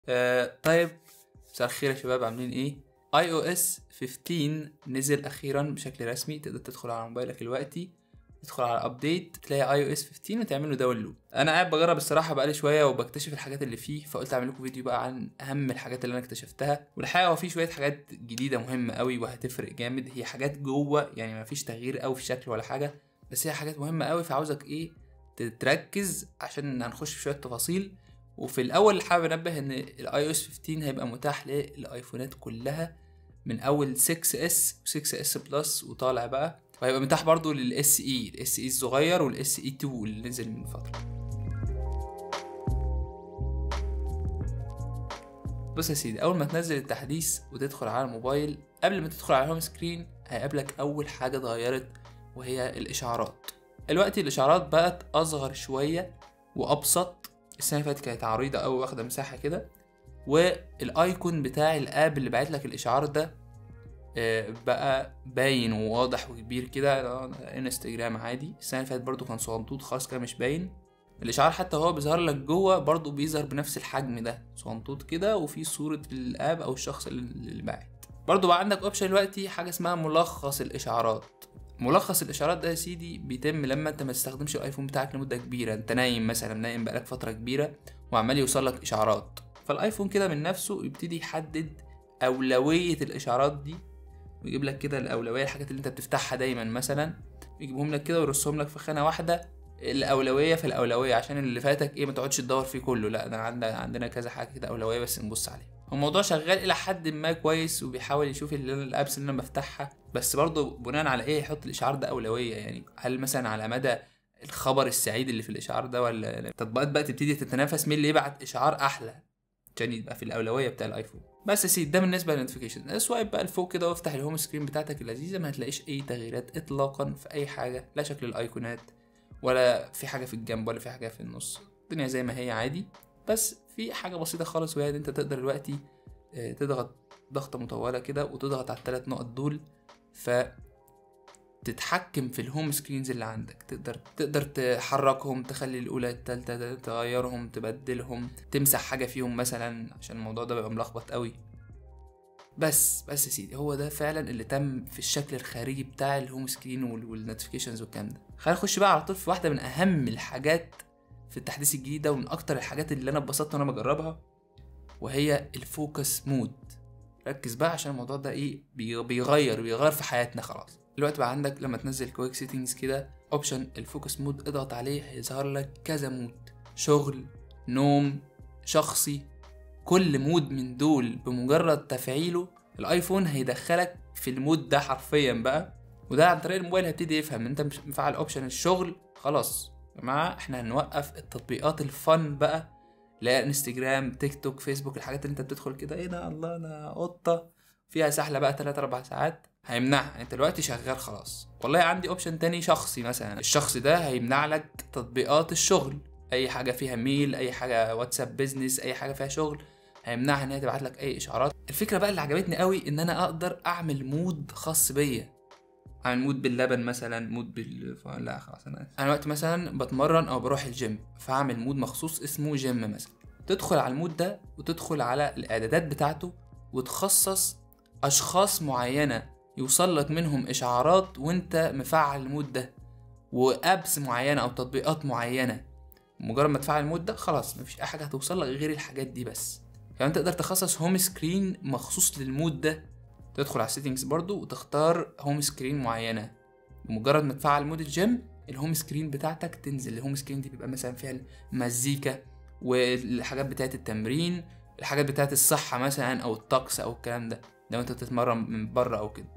آه طيب مساء الخير يا شباب عاملين ايه اي او اس 15 نزل اخيرا بشكل رسمي تقدر تدخل على موبايلك دلوقتي تدخل على ابديت تلاقي اي او اس 15 وتعمل له داونلود انا قاعد بجرب الصراحه بقالي شويه وبكتشف الحاجات اللي فيه فقلت اعمل لكم فيديو بقى عن اهم الحاجات اللي انا اكتشفتها والحقيقه هو فيه شويه حاجات جديده مهمه قوي وهتفرق جامد هي حاجات جوه يعني ما فيش تغيير قوي في الشكل ولا حاجه بس هي حاجات مهمه قوي فعاوزك ايه تركز عشان هنخش في شويه تفاصيل وفي الاول حابب انبه ان الاي او اس 15 هيبقى متاح للايفونات كلها من اول 6 اس و6 اس بلس وطالع بقى وهيبقى متاح برضو للاس اي الاس اي الصغير والاس اي 2 اللي نزل من فتره بص يا سيدي اول ما تنزل التحديث وتدخل على الموبايل قبل ما تدخل على الهوم سكرين هيقابلك اول حاجه اتغيرت وهي الاشعارات دلوقتي الاشعارات بقت اصغر شويه وابسط السنه اللي فاتت كانت عريضه قوي واخده مساحه كده والايكون بتاع الاب اللي بعت لك الاشعار ده آه، بقى باين وواضح وكبير كده انستجرام عادي السنه اللي فاتت برضو كان صغنطوط خالص كده مش باين الاشعار حتى هو بيظهر لك جوه برضو بيظهر بنفس الحجم ده صغنطوط كده وفي صوره الاب او الشخص اللي اللي باعت برضو بقى عندك اوبشن دلوقتي حاجه اسمها ملخص الاشعارات ملخص الاشعارات ده يا سيدي بيتم لما انت ما تستخدمش الايفون بتاعك لمده كبيره انت نايم مثلا نايم بقالك فتره كبيره وعمال يوصل لك اشعارات فالايفون كده من نفسه يبتدي يحدد اولويه الاشعارات دي ويجيب لك كده الاولويه الحاجات اللي انت بتفتحها دايما مثلا يجيبهم لك كده ويرصهم لك في خانه واحده الاولويه في الاولويه عشان اللي فاتك ايه ما تقعدش تدور فيه كله لا ده عندنا عندنا كذا حاجه كده اولويه بس نبص عليها الموضوع شغال الى حد ما كويس وبيحاول يشوف ال- الابس اللي انا بفتحها بس برضه بناء على ايه يحط الاشعار ده اولويه يعني هل مثلا على مدى الخبر السعيد اللي في الاشعار ده ولا التطبيقات بقى تبتدي تتنافس مين اللي يبعت اشعار احلى عشان يبقى في الاولويه بتاع الايفون بس يا سيدي ده بالنسبه للنوتيفيكيشن سوايب بقى لفوق كده وافتح الهوم سكرين بتاعتك اللذيذه ما هتلاقيش اي تغييرات اطلاقا في اي حاجه لا شكل الايقونات ولا في حاجه في الجنب ولا في حاجه في النص الدنيا زي ما هي عادي بس في حاجه بسيطه خالص وهي ان انت تقدر دلوقتي آه، تضغط ضغطه مطوله كده وتضغط على الثلاث نقط دول ف تتحكم في الهوم سكرينز اللي عندك تقدر تقدر تحركهم تخلي الاولى التالتة تغيرهم تبدلهم تمسح حاجه فيهم مثلا عشان الموضوع ده بيبقى ملخبط قوي بس بس يا سيدي هو ده فعلا اللي تم في الشكل الخارجي بتاع الهوم سكرين والنوتيفيكيشنز والكلام ده خلينا نخش بقى على طول في واحده من اهم الحاجات في التحديث الجديد ده ومن اكتر الحاجات اللي انا اتبسطت وانا بجربها وهي الفوكس مود ركز بقى عشان الموضوع ده ايه بي- بيغير بيغير في حياتنا خلاص دلوقتي بقى عندك لما تنزل كويك سيتنجز كده اوبشن الفوكس مود اضغط عليه هيظهر لك كذا مود شغل نوم شخصي كل مود من دول بمجرد تفعيله الايفون هيدخلك في المود ده حرفيا بقى وده عن طريق الموبايل هيبتدي يفهم انت مش مفعل اوبشن الشغل خلاص يا جماعه احنا هنوقف التطبيقات الفن بقى لا انستجرام تيك توك فيسبوك الحاجات اللي انت بتدخل كده ايه ده الله انا قطه فيها سحله بقى 3 4 ساعات هيمنعها انت دلوقتي شغال خلاص والله عندي اوبشن تاني شخصي مثلا الشخص ده هيمنع لك تطبيقات الشغل اي حاجه فيها ميل اي حاجه واتساب بيزنس اي حاجه فيها شغل هيمنعها ان هي تبعت لك اي اشعارات الفكره بقى اللي عجبتني قوي ان انا اقدر اعمل مود خاص بيا اعمل مود باللبن مثلا مود بال لا خلاص انا آسف. انا وقت مثلا بتمرن او بروح الجيم فاعمل مود مخصوص اسمه جيم مثلا تدخل على المود ده وتدخل على الاعدادات بتاعته وتخصص اشخاص معينه يوصل لك منهم اشعارات وانت مفعل المود ده وابس معينه او تطبيقات معينه مجرد ما تفعل المود ده خلاص مفيش اي حاجه هتوصل لك غير الحاجات دي بس كمان تقدر تخصص هوم سكرين مخصوص للمود ده تدخل على السيتنجز برضو وتختار هوم سكرين معينه بمجرد ما تفعل مود الجيم الهوم سكرين بتاعتك تنزل الهوم سكرين دي بيبقى مثلا فيها المزيكا والحاجات بتاعت التمرين الحاجات بتاعت الصحة مثلا أو الطقس أو الكلام ده لو أنت بتتمرن من بره أو كده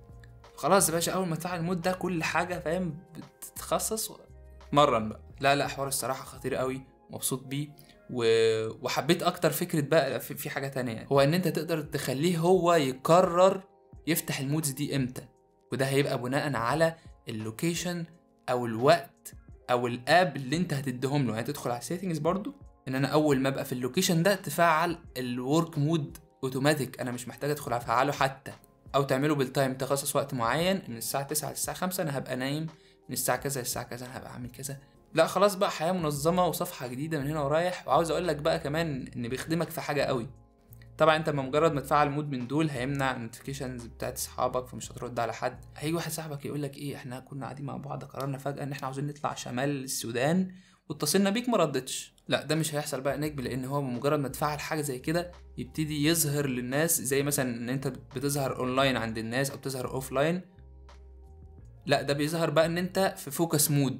خلاص يا باشا أول ما تفعل المود ده كل حاجة فاهم بتتخصص مرن بقى لا لا حوار الصراحة خطير قوي مبسوط بيه و... وحبيت اكتر فكرة بقى في, في حاجة تانية يعني. هو ان انت تقدر تخليه هو يقرر يفتح المودز دي امتى وده هيبقى بناء على اللوكيشن او الوقت او الاب اللي انت هتديهم له يعني تدخل على السيتنجز برضو ان انا اول ما ابقى في اللوكيشن ده تفعل الورك مود اوتوماتيك انا مش محتاج ادخل افعله حتى او تعمله بالتايم تخصص وقت معين من الساعه 9 للساعه 5 انا هبقى نايم من الساعه كذا للساعه كذا انا هبقى عامل كذا لا خلاص بقى حياه منظمه وصفحه جديده من هنا ورايح وعاوز اقول لك بقى كمان ان بيخدمك في حاجه قوي طبعا انت مجرد ما تفعل مود من دول هيمنع النوتيفيكيشنز بتاعت اصحابك فمش هترد على حد هيجي واحد صاحبك يقول لك ايه احنا كنا قاعدين مع بعض قررنا فجاه ان احنا عاوزين نطلع شمال السودان واتصلنا بيك ما ردتش لا ده مش هيحصل بقى نجم لان هو بمجرد ما تفعل حاجه زي كده يبتدي يظهر للناس زي مثلا ان انت بتظهر اونلاين عند الناس او بتظهر اوفلاين لا ده بيظهر بقى ان انت في فوكس مود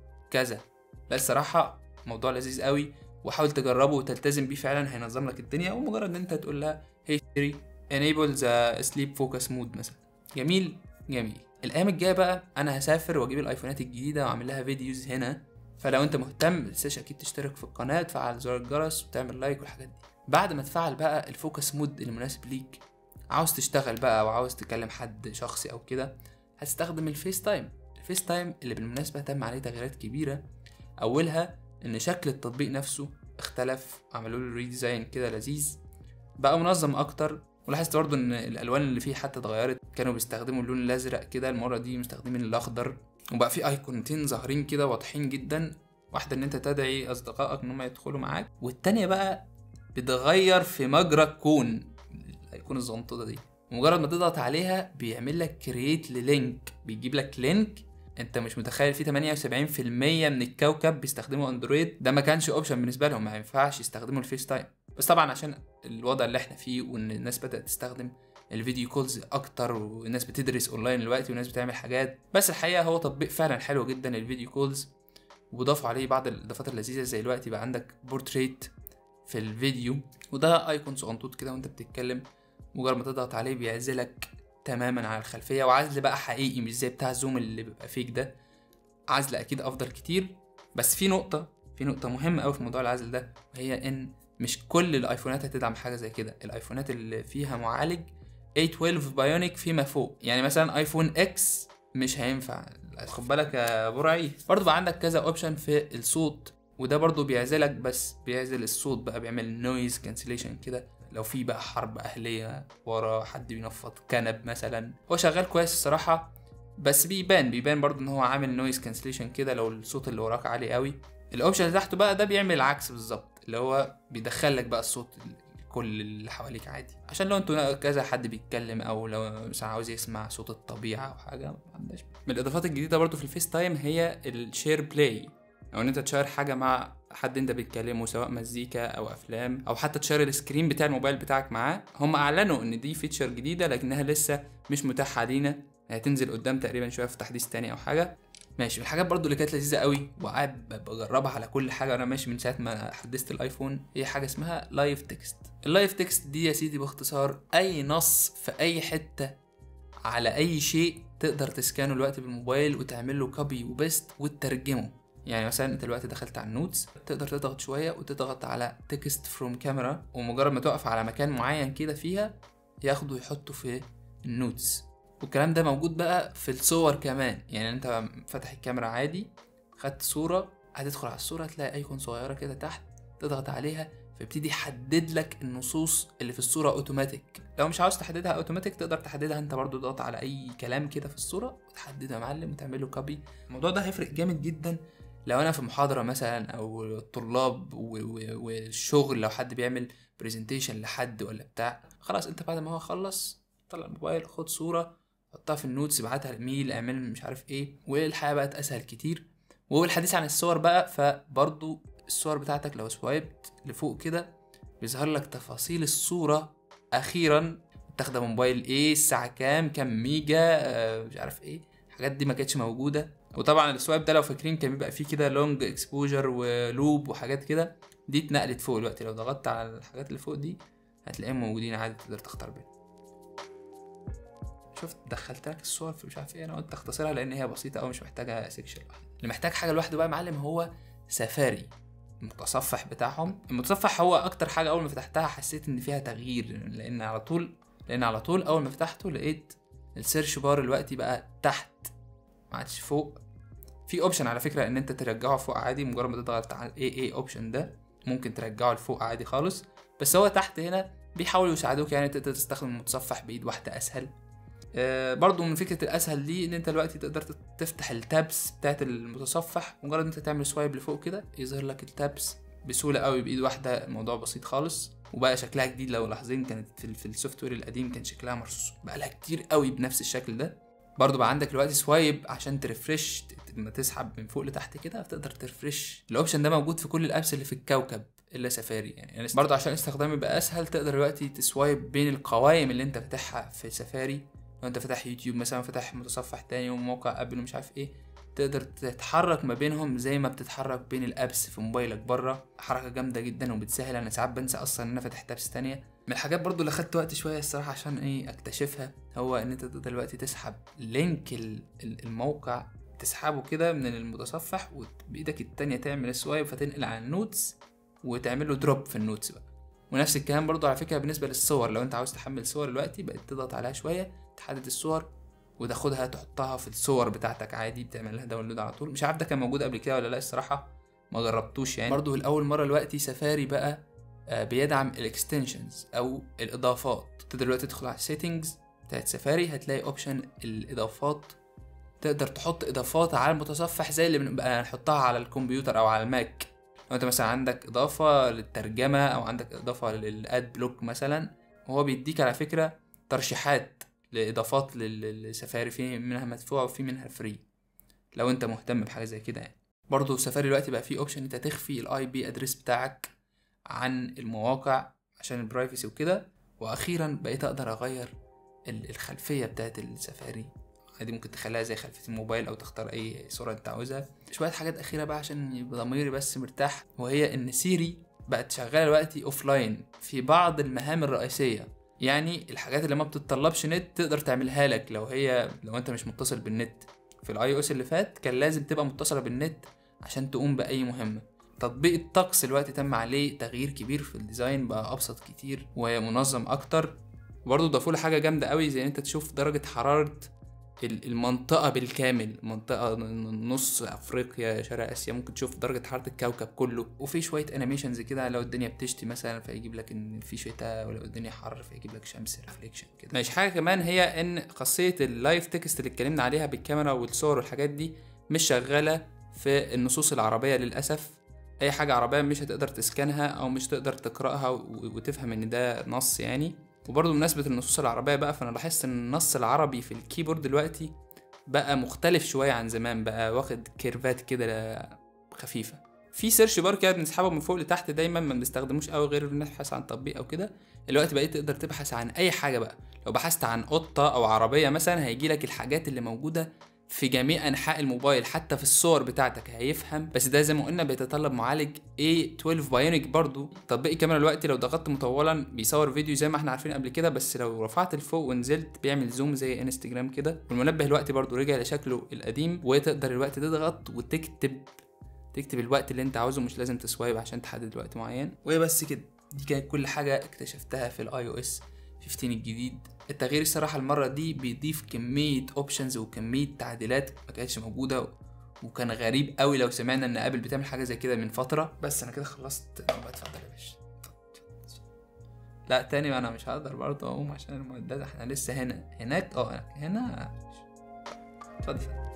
كذا لا الصراحه موضوع لذيذ قوي وحاول تجربه وتلتزم بيه فعلا هينظم لك الدنيا ومجرد ان انت تقول لها هي سيري enable the sleep focus mode مثلا جميل جميل الايام الجايه بقى انا هسافر واجيب الايفونات الجديده واعمل لها فيديوز هنا فلو انت مهتم متنساش اكيد تشترك في القناه تفعل زر الجرس وتعمل لايك والحاجات دي بعد ما تفعل بقى الفوكس مود المناسب ليك عاوز تشتغل بقى او عاوز تكلم حد شخصي او كده هتستخدم الفيس تايم الفيس تايم اللي بالمناسبه تم عليه تغييرات كبيره اولها ان شكل التطبيق نفسه اختلف عملوا له ريديزاين كده لذيذ بقى منظم اكتر ولاحظت برضه ان الالوان اللي فيه حتى اتغيرت كانوا بيستخدموا اللون الازرق كده المره دي مستخدمين الاخضر وبقى في ايقونتين ظاهرين كده واضحين جدا واحده ان انت تدعي اصدقائك ان هم يدخلوا معاك والتانية بقى بتغير في مجرى الكون الايقونه الزنطوطه دي مجرد ما تضغط عليها بيعمل لك كرييت للينك بيجيب لك لينك انت مش متخيل في 78% من الكوكب بيستخدموا اندرويد ده ما كانش اوبشن بالنسبه لهم ما ينفعش يستخدموا الفيس تايم بس طبعا عشان الوضع اللي احنا فيه وان الناس بدات تستخدم الفيديو كولز اكتر والناس بتدرس اونلاين دلوقتي والناس بتعمل حاجات بس الحقيقه هو تطبيق فعلا حلو جدا الفيديو كولز وضافوا عليه بعض الاضافات اللذيذه زي دلوقتي بقى عندك بورتريت في الفيديو وده ايكون صغنطوط كده وانت بتتكلم مجرد ما تضغط عليه بيعزلك تماما على الخلفيه وعزل بقى حقيقي مش زي بتاع زوم اللي بيبقى فيك ده عزل اكيد افضل كتير بس في نقطه في نقطه مهمه قوي في موضوع العزل ده وهي ان مش كل الايفونات هتدعم حاجه زي كده الايفونات اللي فيها معالج A12 بايونيك فيما فوق يعني مثلا ايفون اكس مش هينفع خد بالك يا برعي برضه بقى عندك كذا اوبشن في الصوت وده برضه بيعزلك بس بيعزل الصوت بقى بيعمل نويز كانسليشن كده لو في بقى حرب اهليه ورا حد بينفض كنب مثلا هو شغال كويس الصراحه بس بيبان بيبان برضه ان هو عامل نويز كانسليشن كده لو الصوت اللي وراك عالي قوي الاوبشن اللي تحته بقى ده بيعمل العكس بالظبط اللي هو بيدخلك بقى الصوت كل اللي حواليك عادي عشان لو انتوا كذا حد بيتكلم او لو مثلا عاوز يسمع صوت الطبيعه او حاجه ما عندناش من الاضافات الجديده برضو في الفيس تايم هي الشير بلاي او ان انت تشير حاجه مع حد انت بتكلمه سواء مزيكا او افلام او حتى تشير السكرين بتاع الموبايل بتاعك معاه هم اعلنوا ان دي فيتشر جديده لكنها لسه مش متاحه لينا هتنزل قدام تقريبا شويه في تحديث تاني او حاجه ماشي الحاجات برضو اللي كانت لذيذه قوي وقاعد بجربها على كل حاجه وانا ماشي من ساعه ما حدثت الايفون هي حاجه اسمها لايف تكست اللايف تكست دي يا سيدي باختصار اي نص في اي حته على اي شيء تقدر تسكانه دلوقتي بالموبايل وتعمل له كوبي وبيست وتترجمه يعني مثلا انت دلوقتي دخلت على النوتس تقدر تضغط شويه وتضغط على تكست فروم كاميرا ومجرد ما تقف على مكان معين كده فيها ياخده ويحطه في النوتس والكلام ده موجود بقى في الصور كمان يعني انت فاتح الكاميرا عادي خدت صورة هتدخل على الصورة هتلاقي ايكون صغيرة كده تحت تضغط عليها فيبتدي يحدد لك النصوص اللي في الصورة اوتوماتيك لو مش عاوز تحددها اوتوماتيك تقدر تحددها انت برضو تضغط على اي كلام كده في الصورة وتحددها يا معلم وتعمل له كوبي الموضوع ده هيفرق جامد جدا لو انا في محاضرة مثلا او الطلاب والشغل لو حد بيعمل برزنتيشن لحد ولا بتاع خلاص انت بعد ما هو خلص طلع الموبايل خد صورة حطها في النوتس ابعتها لميل اعمل مش عارف ايه والحياه بقت اسهل كتير والحديث عن الصور بقى فبرضو الصور بتاعتك لو سوايبت لفوق كده بيظهر لك تفاصيل الصوره اخيرا متاخده موبايل ايه الساعه كام كام ميجا آه مش عارف ايه الحاجات دي ما كانتش موجوده وطبعا السوايب ده لو فاكرين كان بيبقى فيه كده لونج اكسبوجر ولوب وحاجات كده دي اتنقلت فوق دلوقتي لو ضغطت على الحاجات اللي فوق دي هتلاقيهم موجودين عادي تقدر تختار بينهم شفت دخلت لك الصور في مش عارف ايه انا قلت اختصرها لان هي بسيطه قوي مش محتاجه سيكشن اللي محتاج حاجه لوحده بقى يا معلم هو سفاري المتصفح بتاعهم المتصفح هو اكتر حاجه اول ما فتحتها حسيت ان فيها تغيير لان على طول لان على طول اول ما فتحته لقيت السيرش بار دلوقتي بقى تحت ما عادش فوق في اوبشن على فكره ان انت ترجعه فوق عادي مجرد ما تضغط على الاي اي اوبشن ده ممكن ترجعه لفوق عادي خالص بس هو تحت هنا بيحاولوا يساعدوك يعني تقدر تستخدم المتصفح بايد واحده اسهل آه برضو من فكره الاسهل دي ان انت دلوقتي تقدر تفتح التابس بتاعت المتصفح مجرد انت تعمل سوايب لفوق كده يظهر لك التابس بسهوله قوي بايد واحده الموضوع بسيط خالص وبقى شكلها جديد لو لاحظين كانت في, في السوفت وير القديم كان شكلها مرصوص بقى لها كتير قوي بنفس الشكل ده برضو بقى عندك دلوقتي سوايب عشان ترفرش لما تسحب من فوق لتحت كده تقدر ترفرش الاوبشن ده موجود في كل الابس اللي في الكوكب الا سفاري يعني برضو عشان استخدامه يبقى اسهل تقدر دلوقتي تسوايب بين القوائم اللي انت فاتحها في سفاري لو انت فاتح يوتيوب مثلا فاتح متصفح تاني وموقع ابل ومش عارف ايه تقدر تتحرك ما بينهم زي ما بتتحرك بين الابس في موبايلك بره حركه جامده جدا وبتسهل انا ساعات بنسى اصلا ان انا فاتح تابس تانية من الحاجات برضو اللي خدت وقت شويه الصراحه عشان ايه اكتشفها هو ان انت تقدر دلوقتي تسحب لينك الموقع تسحبه كده من المتصفح وبايدك التانية تعمل سوايب فتنقل على النوتس وتعمل له دروب في النوتس بقى ونفس الكلام برضو على فكره بالنسبه للصور لو انت عاوز تحمل صور دلوقتي بقت تضغط عليها شويه تحدد الصور وتاخدها تحطها في الصور بتاعتك عادي بتعمل لها داونلود على طول مش عارف ده كان موجود قبل كده ولا لا الصراحه ما جربتوش يعني برضو الاول مره دلوقتي سفاري بقى بيدعم الاكستنشنز او الاضافات تقدر دلوقتي تدخل على السيتنجز بتاعت سفاري هتلاقي اوبشن الاضافات تقدر تحط اضافات على المتصفح زي اللي بنبقى نحطها على الكمبيوتر او على الماك لو انت مثلا عندك اضافه للترجمه او عندك اضافه للاد بلوك مثلا وهو بيديك على فكره ترشيحات لاضافات للسفاري في منها مدفوعه وفي منها فري لو انت مهتم بحاجه زي كده يعني برضه سفاري دلوقتي بقى فيه اوبشن انت تخفي الاي بي ادريس بتاعك عن المواقع عشان البرايفسي وكده واخيرا بقيت اقدر اغير الخلفيه بتاعت السفاري عادي ممكن تخليها زي خلفيه الموبايل او تختار اي صوره انت عاوزها شويه حاجات اخيره بقى عشان يبقى ضميري بس مرتاح وهي ان سيري بقت شغاله دلوقتي اوف لاين في بعض المهام الرئيسيه يعني الحاجات اللي ما بتتطلبش نت تقدر تعملها لك لو هي لو انت مش متصل بالنت في الاي او اس اللي فات كان لازم تبقى متصله بالنت عشان تقوم باي مهمه تطبيق الطقس دلوقتي تم عليه تغيير كبير في الديزاين بقى ابسط كتير ومنظم اكتر وبرضه ضافوا له حاجه جامده قوي زي ان انت تشوف درجه حراره المنطقة بالكامل منطقة نص أفريقيا شرق آسيا ممكن تشوف درجة حرارة الكوكب كله وفي شوية أنيميشنز كده لو الدنيا بتشتي مثلا فيجيب لك إن في شتاء ولو الدنيا حر فيجيب لك شمس ريفليكشن كده ماشي حاجة كمان هي إن خاصية اللايف تكست اللي اتكلمنا عليها بالكاميرا والصور والحاجات دي مش شغالة في النصوص العربية للأسف أي حاجة عربية مش هتقدر تسكنها أو مش تقدر تقرأها وتفهم إن ده نص يعني وبرضه بمناسبة النصوص العربية بقى فأنا لاحظت إن النص العربي في الكيبورد دلوقتي بقى مختلف شوية عن زمان بقى واخد كيرفات كده خفيفة في سيرش بار كده بنسحبه من فوق لتحت دايما ما بنستخدموش قوي غير بنبحث عن تطبيق او كده دلوقتي بقيت تقدر تبحث عن اي حاجه بقى لو بحثت عن قطه او عربيه مثلا هيجي لك الحاجات اللي موجوده في جميع انحاء الموبايل حتى في الصور بتاعتك هيفهم بس ده زي ما قلنا بيتطلب معالج A12 بايونيك برضو تطبيق الكاميرا دلوقتي لو ضغطت مطولا بيصور فيديو زي ما احنا عارفين قبل كده بس لو رفعت لفوق ونزلت بيعمل زوم زي انستجرام كده والمنبه دلوقتي برضو رجع لشكله القديم وتقدر الوقت تضغط وتكتب تكتب الوقت اللي انت عاوزه مش لازم تسوايب عشان تحدد وقت معين وبس كده دي كانت كل حاجه اكتشفتها في الاي او اس 15 الجديد التغيير الصراحة المرة دي بيضيف كمية اوبشنز وكمية تعديلات ما كانتش موجودة وكان غريب قوي لو سمعنا ان ابل بتعمل حاجة زي كده من فترة بس انا كده خلصت اتفضل يا باشا لا تاني انا مش هقدر برضه اقوم عشان المعدات احنا لسه هنا هناك اه هنا اتفضل